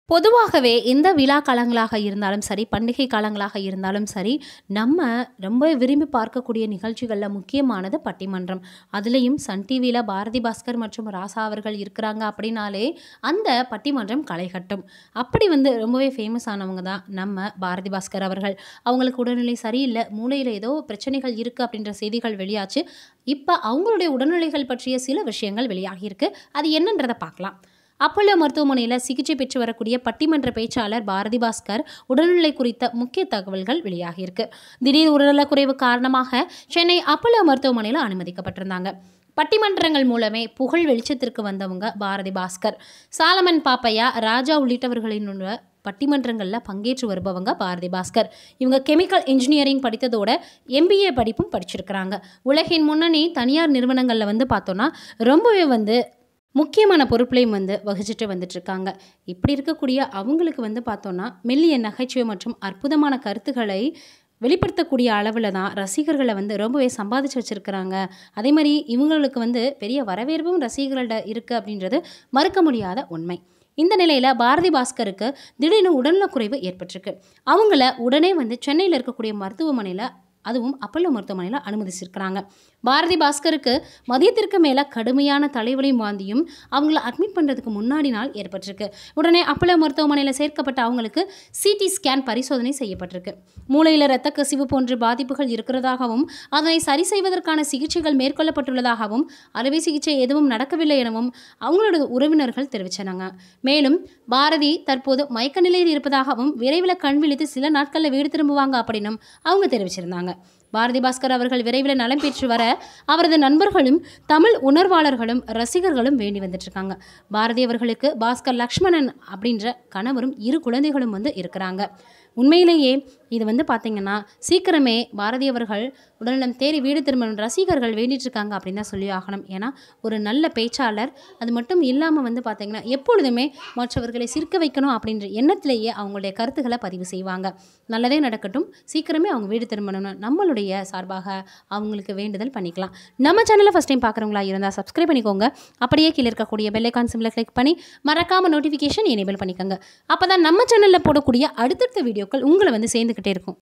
பொதுவாகவே எந்த விழா காலங்களாக இருந்தாலும் சரி, பண்டிகை காலங்களாக இருந்தாலும் சரி, நம்ம ரொம்ப விரும்பி பார்க்கக்கூடிய நிகழ்ச்சிகள்ல முக்கியமானது பட்டிமன்றம். அதுலயும் சன் டிவில பாரதி பாஸ்கர் மற்றும் ராசா அவர்கள் இருக்கிறாங்க அப்படின்னாலே, அந்த பட்டிமன்றம் களை கட்டும். அப்படி வந்து ரொம்பவே ஃபேமஸ் ஆனவங்க தான் நம்ம பாரதி பாஸ்கர் அவர்கள். அவங்களுக்கு உடல்நிலை சரியில்ல, மூளையில ஏதோ பிரச்சனைகள் இருக்கு அப்படின்ற செய்திகள் வெளியாச்சு. இப்ப அவங்களுடைய உடல்நிலைகள் பற்றிய சில விஷயங்கள் வெளியாகியிருக்கு. அது என்னன்றத பார்க்கலாம். அப்போலோ மருத்துவமனையில சிகிச்சை பெற்று வரக்கூடிய பட்டிமன்ற பேச்சாளர் பாரதி பாஸ்கர் உடல்நிலை குறித்த முக்கிய தகவல்கள் வெளியாகியிருக்கு. திடீர் உடல்நலக்குறைவு காரணமாக சென்னை அப்போலோ மருத்துவமனையில அனுமதிக்கப்பட்டிருந்தாங்க. பட்டிமன்றங்கள் மூலமே புகழ் வெளிச்சத்திற்கு வந்தவங்க பாரதி பாஸ்கர். சாலமன் பாப்பையா, ராஜா உள்ளிட்டவர்களினுடைய பட்டிமன்றங்கள்ல பங்கேற்று வருபவங்க பாரதி பாஸ்கர். இவங்க கெமிக்கல் இன்ஜினியரிங் படித்ததோட எம்பிஏ படிப்பும் படிச்சிருக்கிறாங்க. உலகின் முன்னணி தனியார் நிறுவனங்கள்ல வந்து பார்த்தோம்னா, ரொம்பவே வந்து முக்கியமான பொறுப்புலயும் வந்து வகிச்சுட்டு வந்துட்டுருக்காங்க. இப்படி இருக்கக்கூடிய அவங்களுக்கு வந்து பார்த்தோம்னா, மெல்லிய நகைச்சுவை மற்றும் அற்புதமான கருத்துக்களை வெளிப்படுத்தக்கூடிய அளவுல தான் ரசிகர்கள வந்து ரொம்பவே சம்பாதிச்சு வச்சிருக்கிறாங்க. அதேமாரி இவங்களுக்கு வந்து பெரிய வரவேற்பும் ரசிகர்கள்ட்ட இருக்கு அப்படின்றது மறுக்க முடியாத உண்மை. இந்த நிலையில பாரதி பாஸ்கருக்கு திடீர்னு உடல்நலக்குறைவு ஏற்பட்டிருக்கு. அவங்கள உடனே வந்து சென்னையில இருக்கக்கூடிய மருத்துவமனையில அதுவும் அப்போலோ மருத்துவமனையில அனுமதிச்சிருக்கிறாங்க. பாரதி பாஸ்கருக்கு மதியத்திற்கு மேல கடுமையான தலைவலியும், வாந்தியும் அவங்கள அட்மிட் பண்றதுக்கு முன்னாடி நாள் ஏற்பட்டிருக்கு. உடனே அப்போலோ மருத்துவமனையில சேர்க்கப்பட்ட அவங்களுக்கு சிடி ஸ்கேன் பரிசோதனை செய்யப்பட்டிருக்கு. மூளையில இரத்த கசிவு போன்ற பாதிப்புகள் இருக்கிறதாகவும், அதனை சரி செய்வதற்கான சிகிச்சைகள் மேற்கொள்ளப்பட்டுள்ளதாகவும், அறுவை சிகிச்சை எதுவும் நடக்கவில்லை எனவும் அவங்களோட உறவினர்கள் தெரிவிச்சனாங்க. மேலும் பாரதி தற்போது மயக்க நிலையில் இருப்பதாகவும், விரைவில கண் விழித்து சில நாட்கள்ல வீடு திரும்புவாங்க அப்படின்னும் அவங்க தெரிவிச்சிருந்தாங்க. பாரதி பாஸ்கர் அவர்கள் விரைவில நலம் பெற்று வர அவரது நண்பர்களும், தமிழ் உணர்வாளர்களும், ரசிகர்களும் வேண்டி வந்துட்டுருக்காங்க. பாரதி அவர்களுக்கு பாஸ்கர் லக்ஷ்மணன் அப்படின்ற கணவரும், இரு குழந்தைகளும் வந்து இருக்கிறாங்க. உண்மையிலேயே இது வந்து பார்த்தீங்கன்னா, சீக்கிரமே பாரதி அவர்கள் உடல்நலம் தேறி வீடு திரும்பணும் ரசிகர்கள் வேண்டிட்டுருக்காங்க அப்படின்னு தான் சொல்லி ஆகணும். ஏன்னா, ஒரு நல்ல பேச்சாளர். அது மட்டும் இல்லாம வந்து பார்த்தீங்கன்னா, எப்பொழுதுமே மற்றவர்களை சிரிக்க வைக்கணும் அப்படின்ற எண்ணத்திலேயே அவங்களுடைய கருத்துக்கள பதிவு செய்வாங்க. நல்லதே நடக்கட்டும். சீக்கிரமே அவங்க வீடு திரும்பணும்னு நம்மளுடைய சார்பாக அவங்களுக்கு வேண்டுதல் பண்ணிக்கலாம். நம்ம சேனல ஃபர்ஸ்ட் டைம் பார்க்குறவங்களா இருந்தா சப்ஸ்கிரைப் பண்ணிக்கோங்க. அப்படியே கீழ இருக்கக்கூடிய பெல் ஐகான் சிம்பல கிளிக் பண்ணி மறக்காம நோட்டிஃபிகேஷன் எனேபிள் பண்ணிக்கோங்க. அப்பதான் நம்ம சேனல்ல போடக்கூடிய அடுத்தடுத்த வீடியோக்கள் உங்கள வந்து சேர்ந்துகிட்டே இருக்கும்.